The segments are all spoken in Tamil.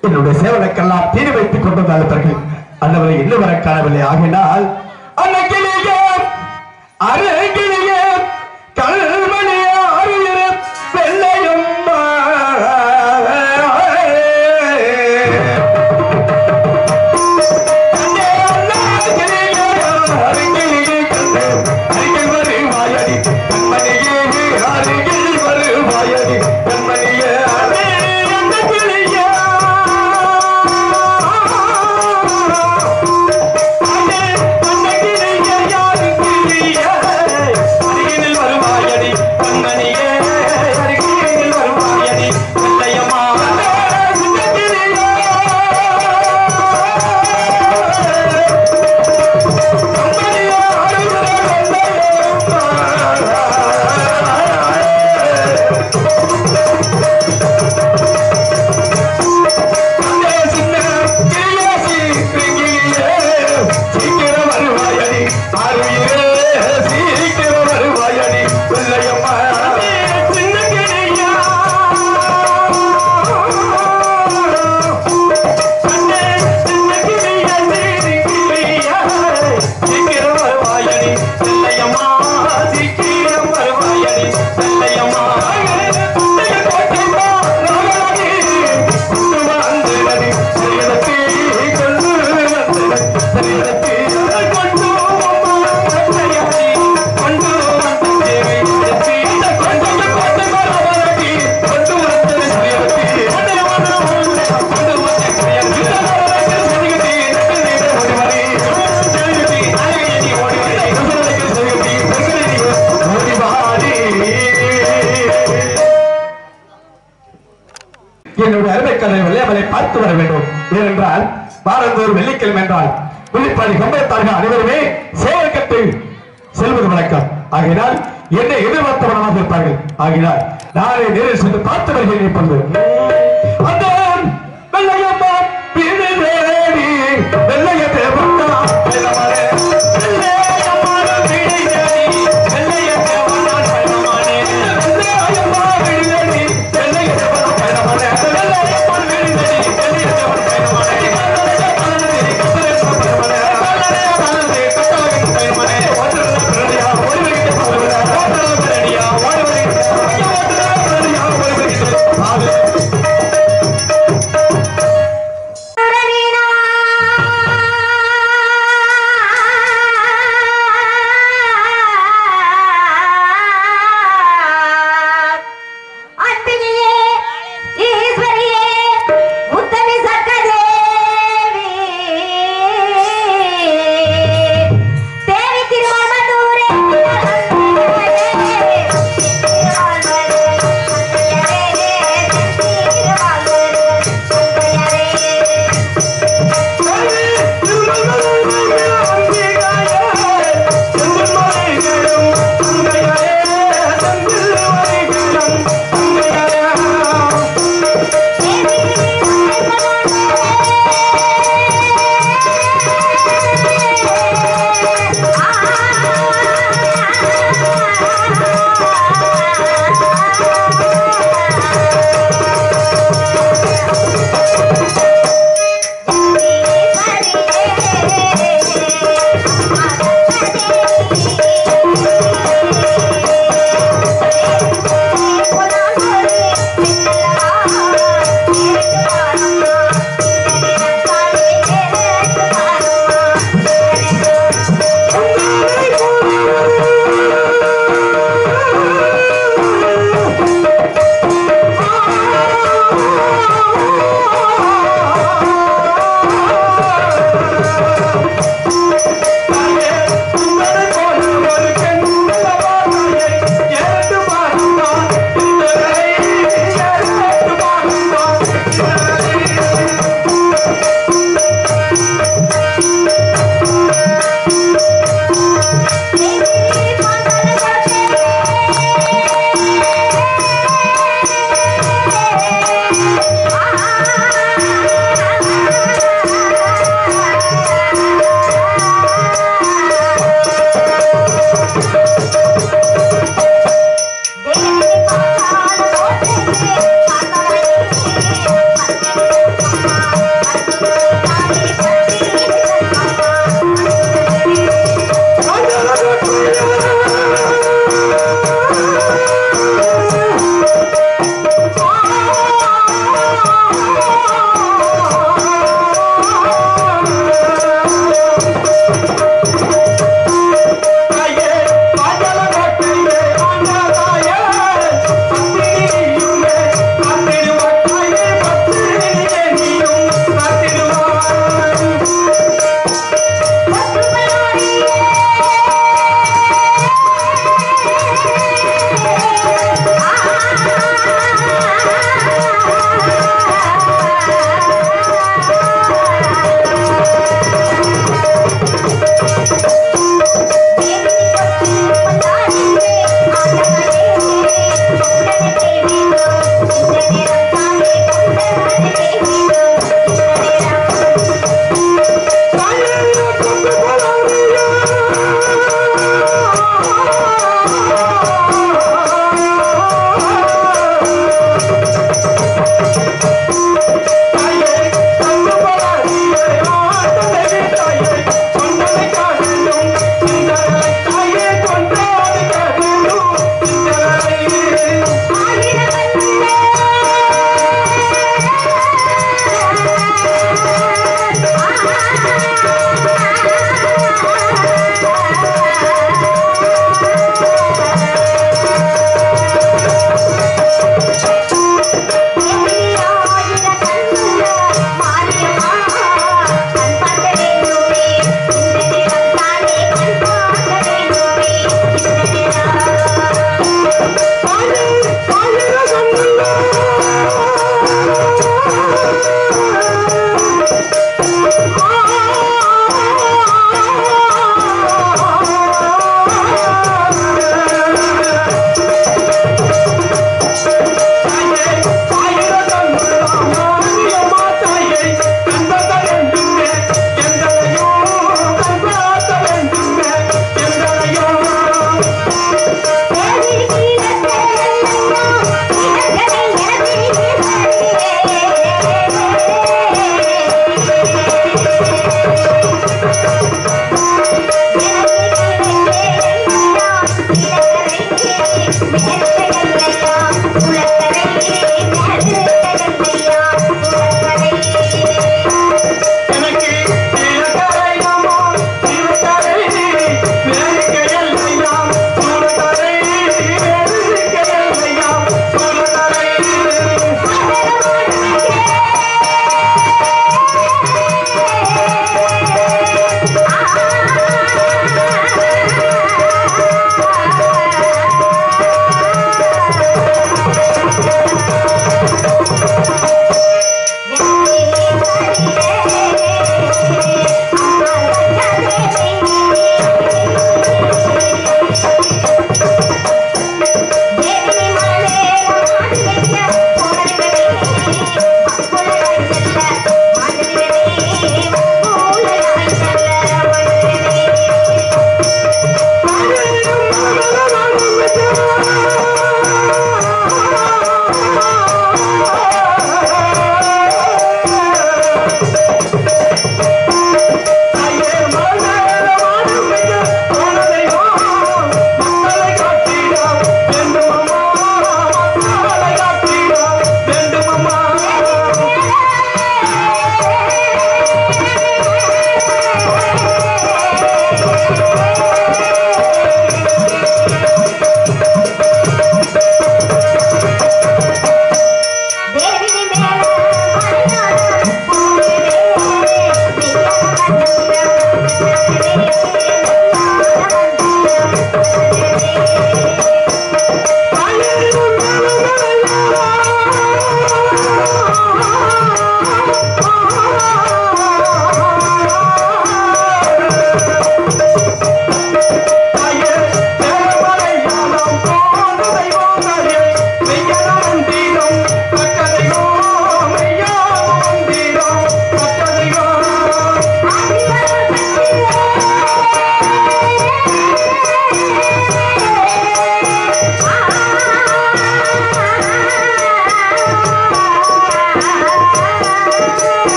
என்னுடைய சேவலுக்கெல்லாம் தீனி வைத்துக் கொண்டிருந்தார்கள் அந்தவரை இன்னும் வர காணவில்லை ஆகினால் அன்னைக்கிலேயே அருகிலேயே கல்மணிய அருகிற வெள்ளையம்மா என்னுடைய அருமைக்கதை அவளை பார்த்து வர வேண்டும் ஏனென்றால் வாரந்தோறும் வெள்ளிக்கிழமை என்றால் புள்ளிப்பாடி கம்பளத்தார்கள் அனைவருமே சேவற்கட்டு செல்வது வழக்கம் ஆகையினால் என்னை எதிர்பார்த்தவனமாக இருப்பார்கள் ஆகையினால் நாளை நேரில் சென்று பார்த்து வருகிறேன் இப்பொழுது அந்த வெள்ளையம்மா வீடு தேடி வெள்ளைய தேவன்னா வெள்ளமரே வெள்ளையம்மா வீடு தேடி வெள்ளைய தேவன்னா வெள்ளமரே வெள்ளையம்மா வீடு தேடி வெள்ளைய தேவன்னா வெள்ளமரே வெள்ளையம்மா வீடு தேடி வெள்ளைய தேவன்னா வெள்ளமரே ஓடி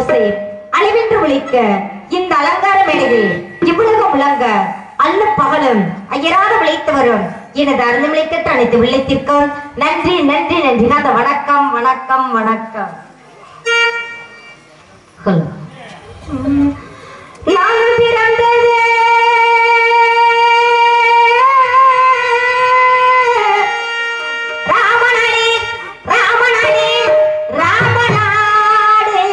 ஓசை அழிவின்றி ஒழிக்க இந்த அலங்கார மேடையில் இவ்வுலகம் முழங்க அல்ல பகலும் அயராத விளைத்து வரும் எனது அருந்தமிழைக்க அனைத்து உள்ளத்திற்கும் நன்றி நன்றி நன்றி அந்த வணக்கம் வணக்கம் வணக்கம் ஹலோ நான் பிறந்தது ராமனடி ராமனடி ராமநாடு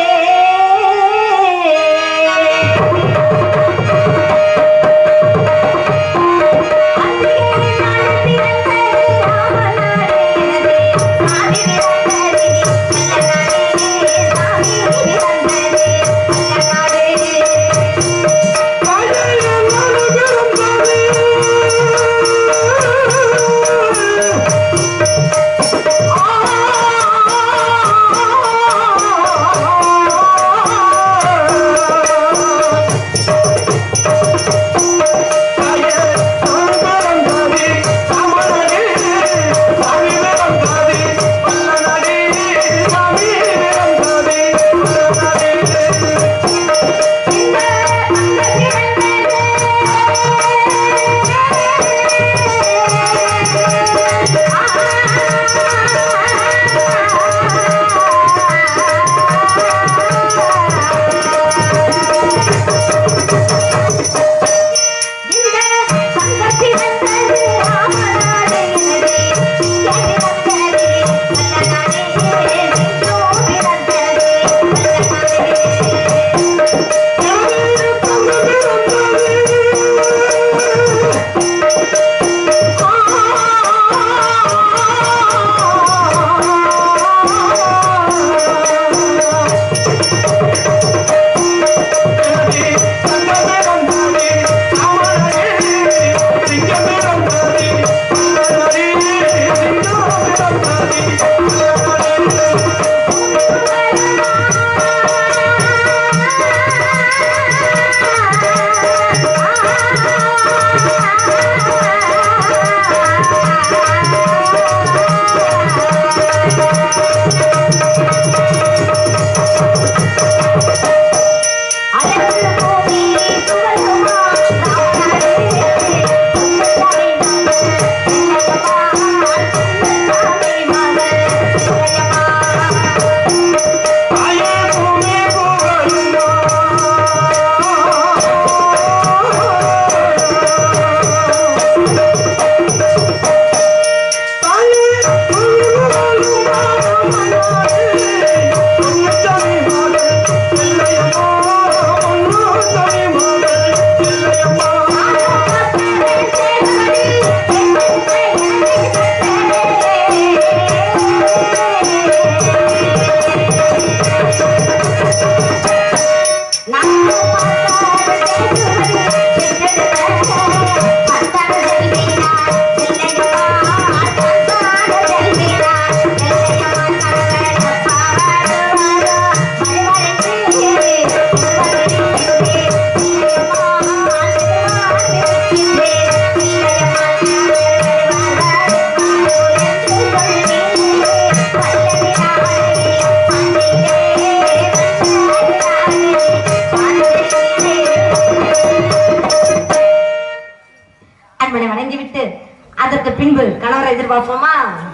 அன்பனை வணங்கிவிட்டு அதற்கு பின்பு கணவரை எதிர்பார்ப்போமா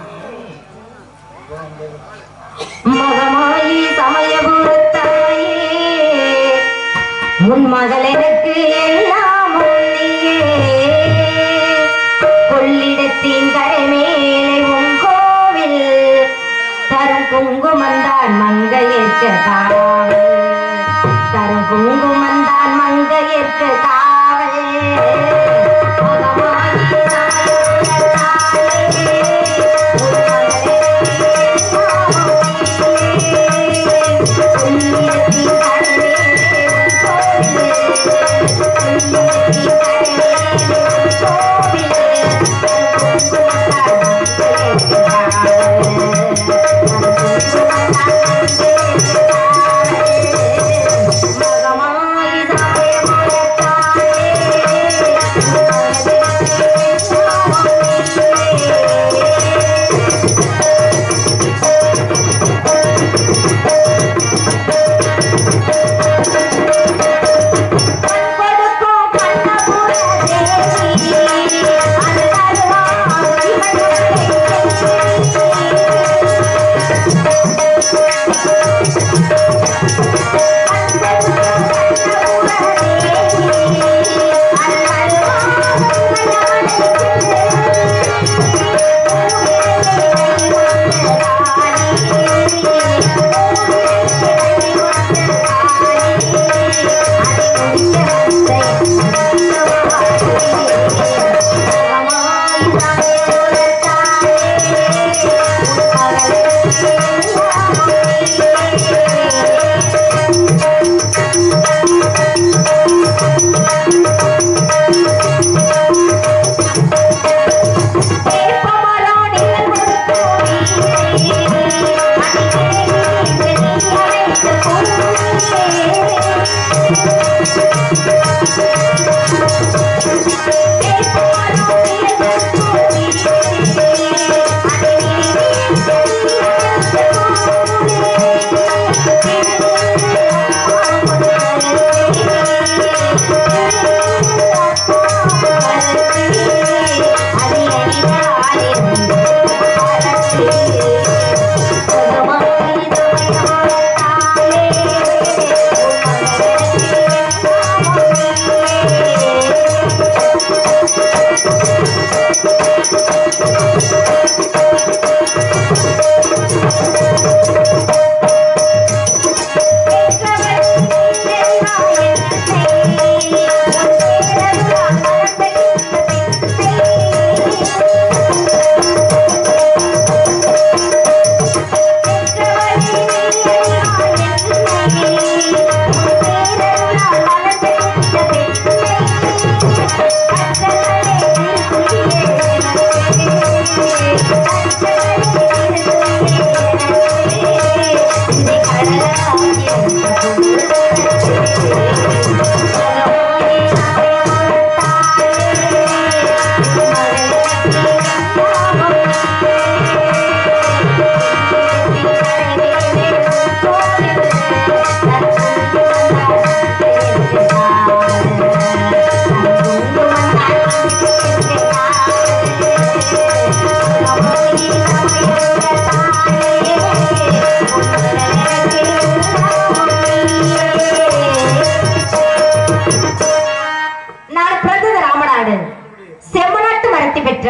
மகமாயி சமயபுரத்தாயே உன் மகள் எனக்கு எல்லாம் நீயே கொள்ளிடத்தின் கரை மேலே உன் கோவில் தரும் குங்குமந்தான் மங்கையேற்க காவல் தரும் குங்குமந்தான் மங்கையேற்க காவல் மகமாயி சமயபுரத்தாயே, உன் மகள் கோவில்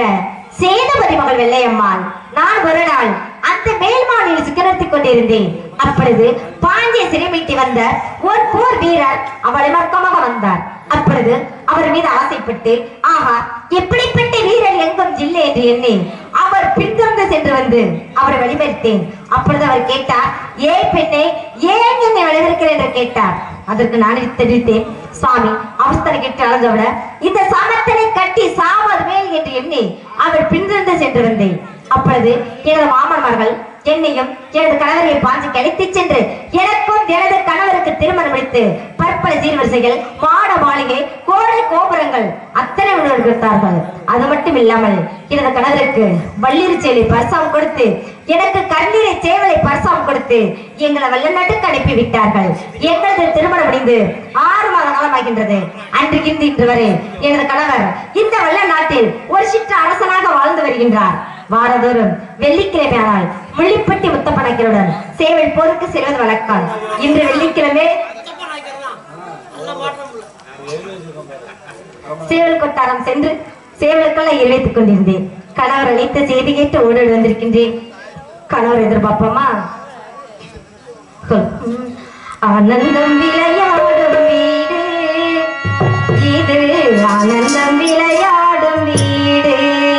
சேதுபதி மகள் வெள்ளையம்மாள் நான் ஒரு நாள் அந்த மேல்மானில் சிக்கனத்துக் கொண்டிருந்தேன் அப்பொழுது பாண்டிய சிறைமீட்டி வந்த ஒரு போர் வீரர் அவளை மர்க்கமாக வந்தார் அப்பொழுது அவர் மீது ஆசைப்பட்டு ஆஹா எப்படிப்பட்ட வீரர் எங்கும் இல்லை என்று எண்ணி அவர் பின்தொடர்ந்து சென்று வந்து அவரை வழிமறித்தேன் அப்பொழுது அவர் கேட்டார் ஏ பெண்ணே ஏன் என்னை வழிமறிக்கிறேன் என்று கேட்டார் அதற்கு நான் தெரிவித்தேன் சுவாமி அவஸ்தனை கேட்டு அழுதவிட இந்த சமத்தனை கட்டி சாவது மேல் என்று எண்ணி அவர் பின்தொடர்ந்து சென்று வந்தேன் அப்பொழுது எனது மாமன்மார்கள் என்னையும் எனது கணவரை பாஞ்சு கழித்துச் சென்று எனக்கும் எனது கணவருக்கு திருமணம் முடித்து பற்பல சீர்வரிசைகள் மாட மாளிகை கோடை கோபுரங்கள் அத்தனை உணவு கொடுத்தார்கள் அது மட்டும் இல்லாமல் எனது கணவருக்கு வள்ளிரு சேலை பரிசாம் கொடுத்து எனக்கு கண்ணீரை சேவலை பரிசாம் கொடுத்து எங்களை வெள்ளநாட்டுக்கு அனுப்பி விட்டார்கள் எங்களது திருமணம் முடிந்து ஆறு மாத காலமாகின்றது அன்றுகிருந்து இன்று வரை எனது கணவர் இந்த வெள்ள நாட்டில் ஒரு சிற்ற அரசனாக வாழ்ந்து வருகின்றார் வாரதோறும் வெள்ளிக்கிழமை ஆனால் முள்ளிப்பட்டி முத்தப்பணக்கருடன் சேவல் போருக்கு செல்வது வழக்கம் இன்று வெள்ளிக்கிழமை சேவல் கொட்டாரம் சென்று சேவலுக்கெல்லாம் இறைத்துக் கொண்டிருந்தேன் கணவர் அழைத்த செய்தி கேட்டு ஓடி வந்திருக்கின்றேன் கணவர் எதிர்பார்ப்போமா உம், ஆனந்தம் விளையாடும் வீடு இது ஆனந்தம் விளையாடும் வீடு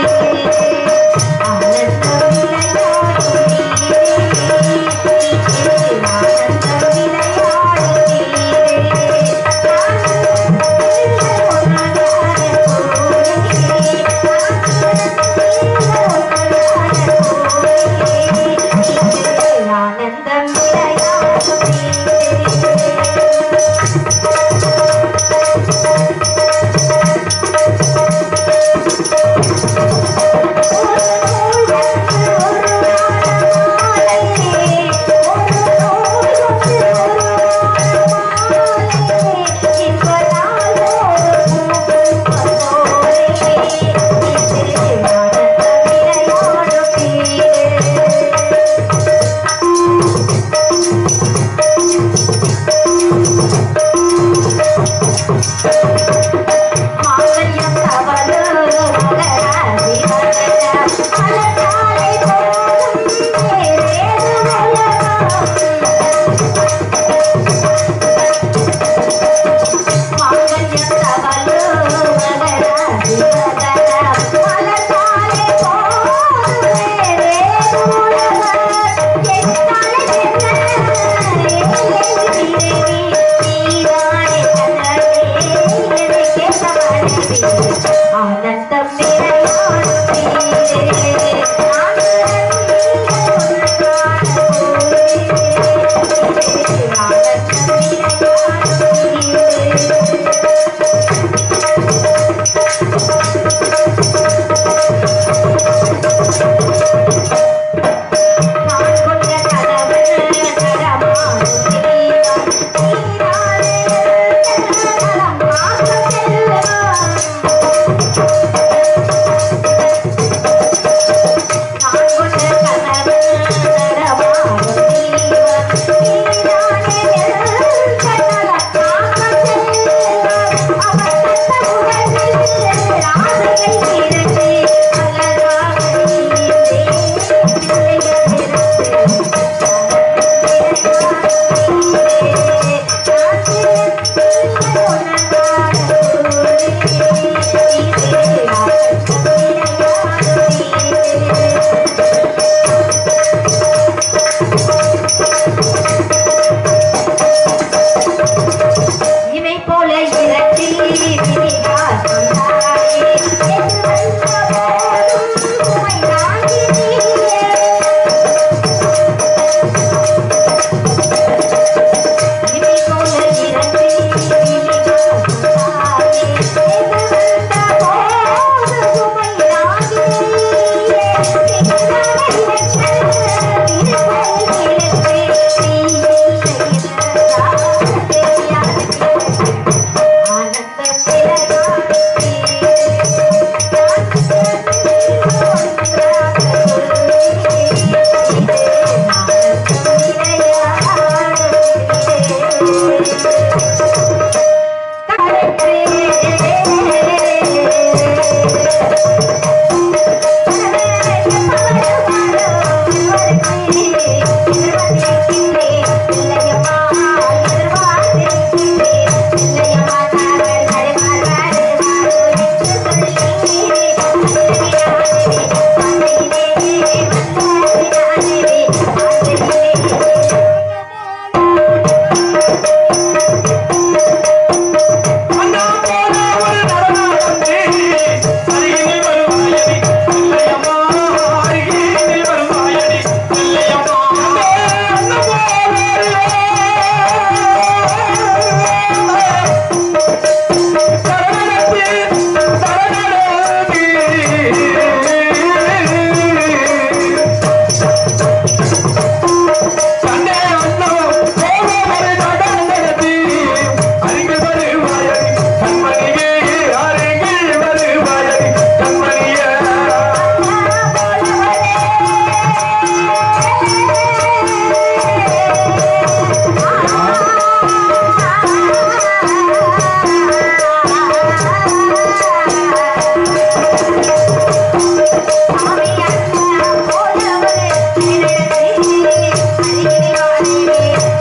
ஆனந்தம் விளையாடும் வீடு இது ஆனந்தம் விளையாடும் வீடு ஆனந்தம் விளையாடும் வீடு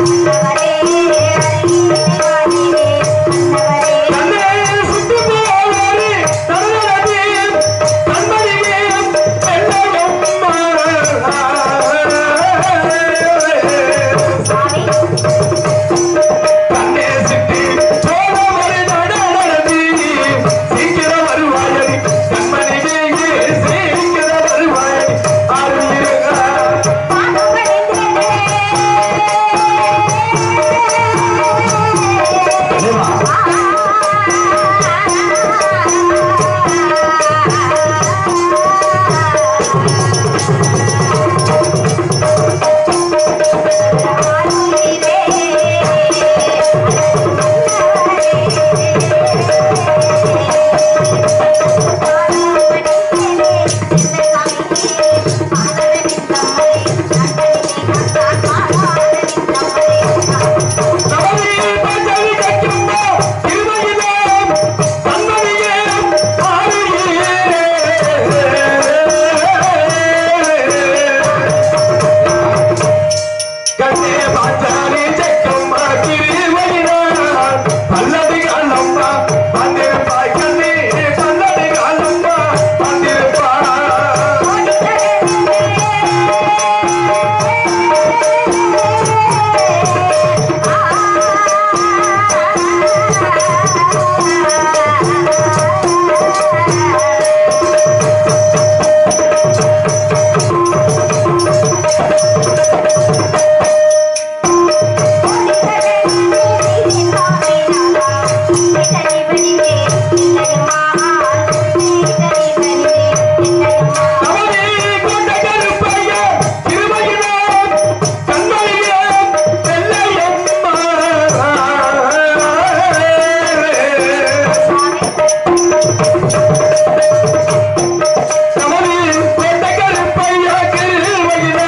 கண்ணே சுட்டு போவாரு தன்னடி கண்மணியே என்னம்மா கண்ணே சிட்டி சோழமலை நடனடி சீக்கிரம் வருவாயடி கண்மணியே சீக்கிரம் வருவாயடி அருளிருங்க தேவா தவறி பஞ்சமி கட்டும்போ திருமகிலே கண்மணியே ஆரியே கண்ணே பாஞ்சாலி செக்கம்மா திருமகினார் பல்லடி காலம்மா வந்திருப்பாய் கண்ணே பல்லடி காலம்மா வந்திருப்பாய் தவறி கொண்ட கருப்பையா திருமகிலே கண்மணியே வெள்ளையம்மா தவறி கொண்ட கருப்பையா திருமகிலே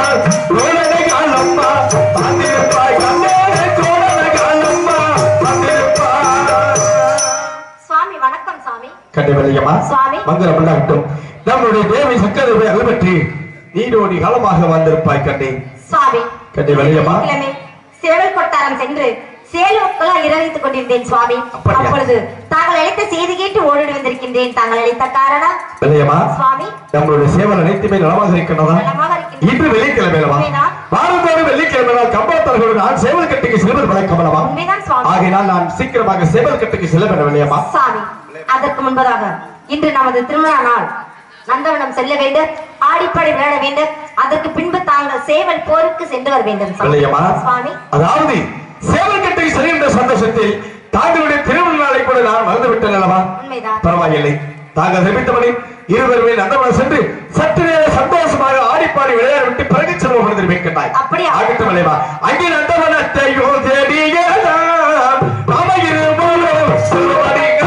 கோலன காலம்மா வந்திருப்பாய் கண்ணே கோலன காலம்மா வந்திருப்பாய் சுவாமி வணக்கம் சுவாமி கண்டிப்பா சுவாமி. மங்களம் உண்டாகட்டும் நம்முடைய தேவி சக்கரவை அகப்பற்றி நீடோடி காலமாக வந்திருப்பாய் கண்ணே சுவாமி கண்டி வலியம்மா கிழமை சேவல் கொட்டாரம் சென்று சேலுக்களால் இரவித்துக் கொண்டிருந்தேன் சுவாமி அப்படியா? அப்பொழுது தாங்கள் அழைத்த செய்தி கேட்டு ஓடி வந்திருக்கின்றேன் தாங்கள் அழைத்த காரணம் வலியம்மா சுவாமி நம்மளுடைய சேவல் அனைத்துமே நலமாக இருக்கின்றதா நலமாக இருக்கின்றேன். இன்று வெள்ளிக்கிழமையிலவா உண்மைதான். வாரந்தோறும் வெள்ளிக்கிழமை கம்பளத்தர்களுடன் நான் சேவல் கட்டுக்கு செல்வது வழக்கமல்லவா உண்மைதான் சுவாமி ஆகையினால் நான் சீக்கிரமாக சேவல் கட்டுக்கு செல்ல வேண்டும் இல்லையம்மா சாமி அதற்கு முன்பதாக இன்று நமது திருமண நாள் நந்தவனம் செல்ல வேண்டும் ஆடிப்படை விளையாட வேண்டும் அதற்கு பின்பு தாங்கள் சேவல் போருக்கு சென்று வர வேண்டும் சுவாமி. இல்லையம்மா சுவாமி அதாவது சேவல் கட்டுக்கு செல்கின்ற சந்தோஷத்தில் தாங்களுடைய திருமண நாளை கூட நான் மறந்து விட்டேன் அல்லவா உண்மைதான் பரவாயில்லை தாங்கள் நிமித்தபடி இருவருமே நந்தவனம் சென்று சற்று நேரம் சந்தோஷமாக ஆடிப்பாடி விளையாட விட்டு பிறகு செல்வோம் என்று தெரிவிக்கின்றாய் அப்படியா? ஆகட்டும் அல்லவா அங்கே நந்தவனத்தையோ தேடியலாம் நாம இருவரும் செல்வடிகா.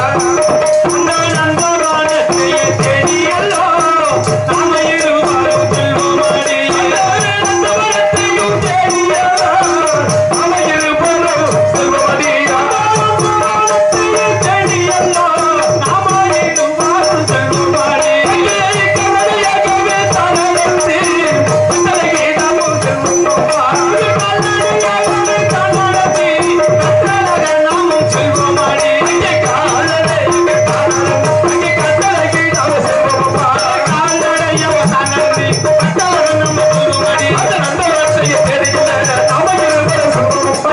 அந்த நந்தவனத்தையே தேடியலாம் நாம இருவரும் செல்வடிகா. நந்தவனத்தையும் தேடியலாம் நாம இருவரும் செல்வடிகா. நந்தவனத்தையே தேடியலாம் நாம இருவரும் செல்வடிகா. அங்கே கவலையாகவே தனது கட்டளையை நாமும் செல்வோமா. கட்டளையாகவே தனது கட்டளையாக நாமும் செல்வோமாடி. அங்கே காலடையாக தனது, அங்கே கட்டளைக்கு நாம செல்வோமா. கால்நடையாக தனது, கட்டளையாக நம்ம செல்வோமாடி. அந்த நந்தவனத்தையே தேடுகின்ற நாம இருவரும் செல்வோமா.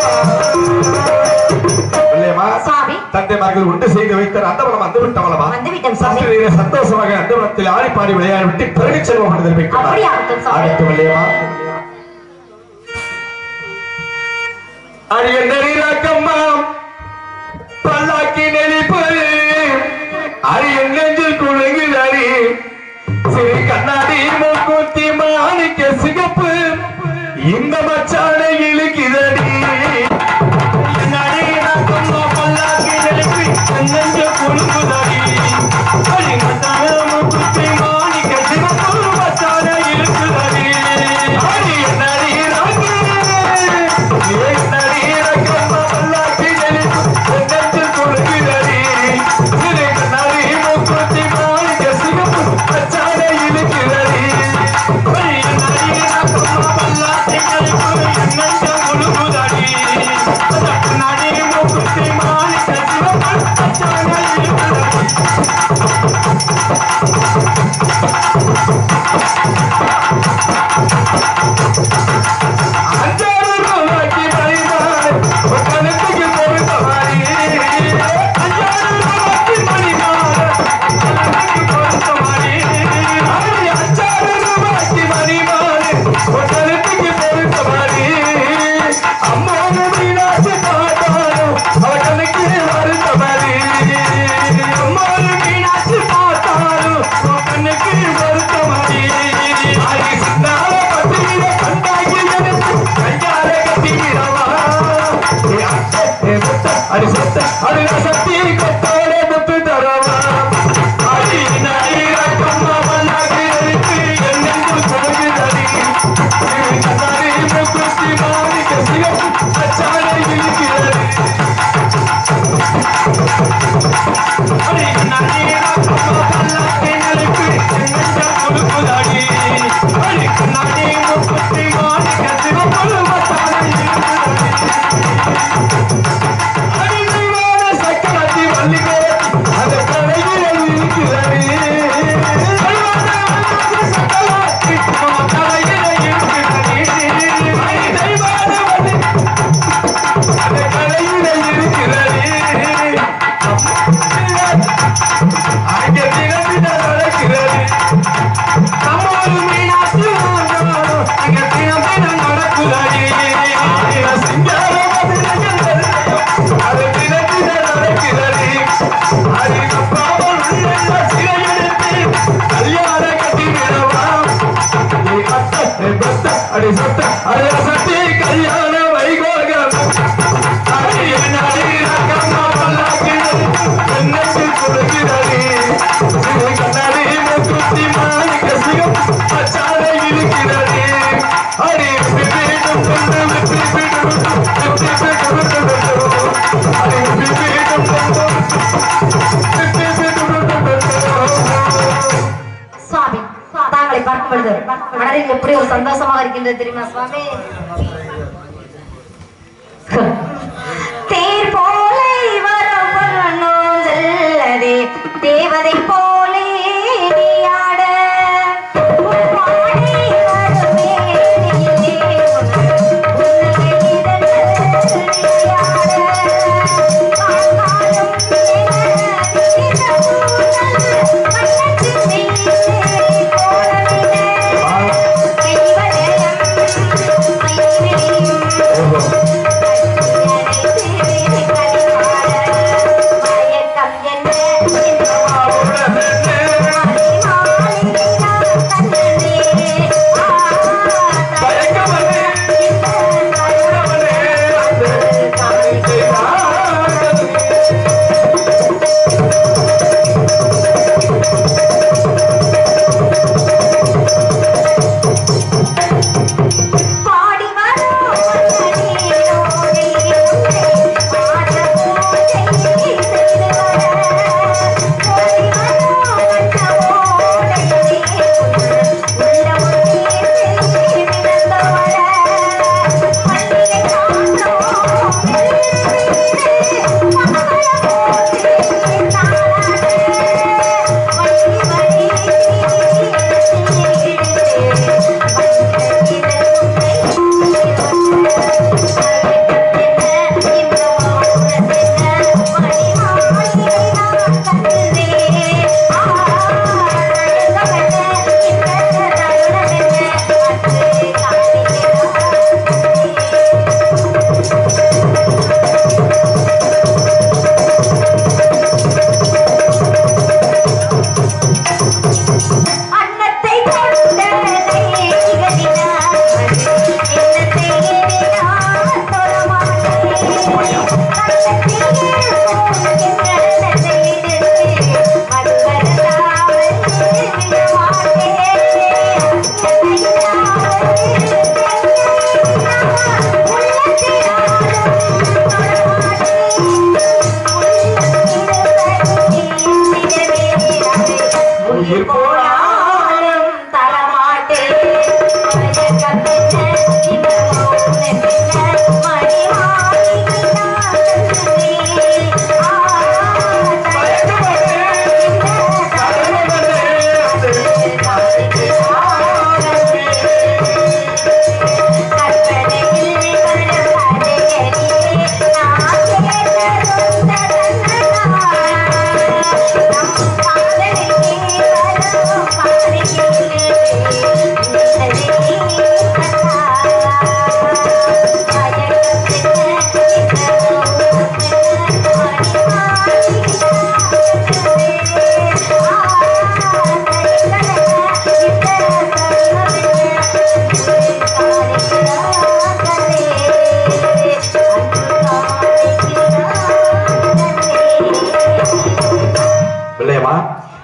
இல்லையம்மா? சுவாமி தந்தைமார்கள் உண்டு செய்து வைத்த அந்தவனம் வந்து விட்டவளமா வந்துவிட்டோம் சுவாமி சற்று நேரம் சந்தோஷமாக அந்தவனத்தில் ஆடிப்பாடி விளையாடி விட்டு பிறகு செல்வோம் என்று தெரிவிக்கிறார். அப்படியே ஆகட்டும் சுவாமி. ஆகட்டும் இல்லையம்மா? அடிய நெறிராக்கம்மா பல்லாக்கி நெளிப்பது அரிய நெஞ்சில் குழுங்குதடி சிறு கண்ணாடி மூக்குத்தி மாணிக்க சிகப்பு இந்த மச்சானை இழுக்குதடி இழுக்கிறடி கட்டிடவா ஏ அத்தை, ஏ முத்த, அடி சொத்த, அது சக்தி கொத்தோட முத்து தரவா அடி நடி ரக்கம்மா மல்லாக்கு எரித்து என்னென்று கொடுக்குதடி இது கண்ணாடி மூக்குத்தி மாணிக்க சிவப்பு அச்சாடை இருக்கிறது அடி நடி ரக்கம்மா மல்லாக்கு எரித்து என்னென்று கொடுக்குதடி அடி கண்ணாடி மூக்குத்தி மாணிக்க சிவப்பு அச்சாடை இருக்கிறது அடிமையான சக்கரத்தி வள்ளிகே அந்த கடையில் இருக்கிறது சக்கரத்தி கடையில் இருக்கிறது அடிமையான வள்ளி அந்த கடையில் இருக்கிறது அங்கே தினத்தின நடக்கிறது நம்ம ஒரு மீனாட்சி மாநாடு அங்கே தினம் தினம் நடக்குதடி சிங்காரம் அது தினத்தின நடக்கிறது அது பாவம் உள்ள சிறையெடுத்து கல்யாண கட்டி விடவா நீ அத்த நீ பத்த அடி சத்த அடி சத்தி கல்யாண வைகோகம் அடி நடி ரகமா பல்லாக்கு என்னத்து கொடுக்கிறது இது கண்ணாடி மூக்குத்தி மாணிக்க சிகம் அச்சாரை இருக்கிறது அடி விவேகம் கொண்டு வெற்றி விடும் வெற்றி விடும் அடி விவேகம் கொண்டு வெற்றி விடும் சுவாமி தாங்களை பார்க்கும் பொழுது மனதில் எப்படி ஒரு சந்தோஷமாக இருக்கின்றது தெரியுமா சுவாமி தேர் போலே வரவனும் செல்லதே தேவதை போலே நீ ஆட உம்மாடி வருமே நீயே உன்னை இரண்டு நீ ஆட காக்காலும் Oh,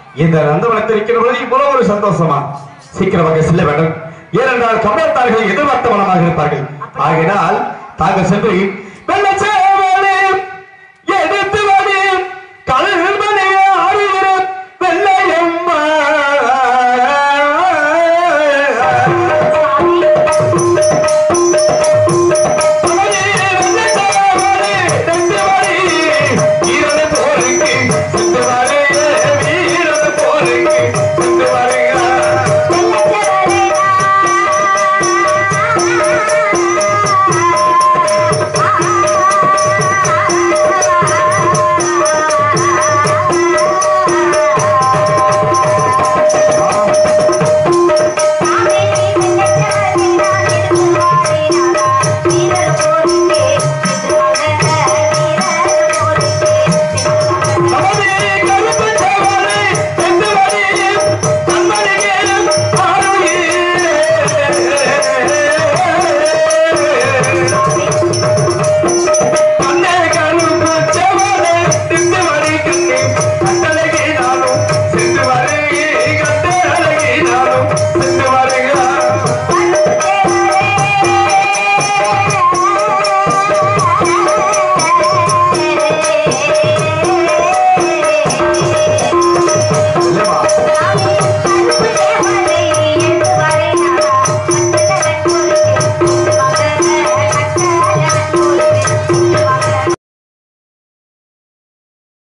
இந்த நந்தவனத்தில் இருக்கிற பொழுது இவ்வளவு ஒரு சந்தோஷமா சீக்கிரமாக செல்ல வேண்டும் ஏனென்றால் கம்பளத்தார்கள் எதிர்பார்த்த மனமாக இருப்பார்கள் ஆகையினால் தாங்கள் சென்று